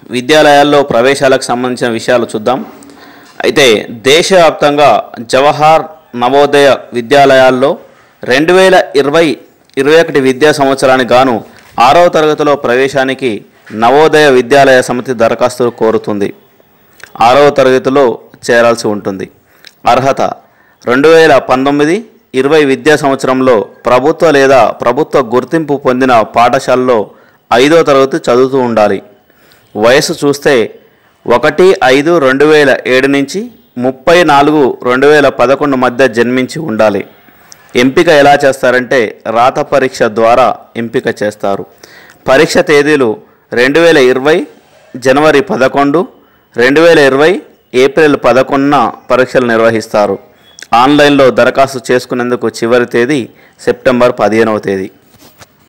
విద్యాలయాల్లో ప్రవేశాలకు సంబంధించిన విషయాలు చూద్దాం అయితే దేశవ్యాప్తంగా జవహర్ నవోదయ విద్యాలయాల్లో రెండు వేల ఇరవై ఇరవై ఒకటి విద్యా సంవత్సరానికి గాను ఆరవ తరగతిలో ప్రవేశానికి నవోదయ విద్యాలయ సమితి దరఖాస్తులు కోరుతుంది ఆరవ తరగతిలో చేరాల్సి ఉంటుంది అర్హత రెండు వేల పంతొమ్మిది ఇరవై విద్యా సంవత్సరంలో ప్రభుత్వ లేదా ప్రభుత్వ గుర్తింపు పొందిన పాఠశాలలో ఐదో తరగతి చదువుతూ ఉండాలి వయసు చూస్తే ఒకటి ఐదు రెండు వేల ఏడు నుంచి ముప్పై నాలుగు రెండు వేల పదకొండు మధ్య జన్మించి ఉండాలి ఎంపిక ఎలా చేస్తారంటే రాత పరీక్ష ద్వారా ఎంపిక చేస్తారు పరీక్ష తేదీలు రెండు వేల ఇరవై జనవరి పదకొండు రెండు వేల ఇరవై ఏప్రిల్ పదకొండున పరీక్షలు నిర్వహిస్తారు ఆన్లైన్లో దరఖాస్తు చేసుకునేందుకు చివరి తేదీ సెప్టెంబర్ పదిహేనవ తేదీ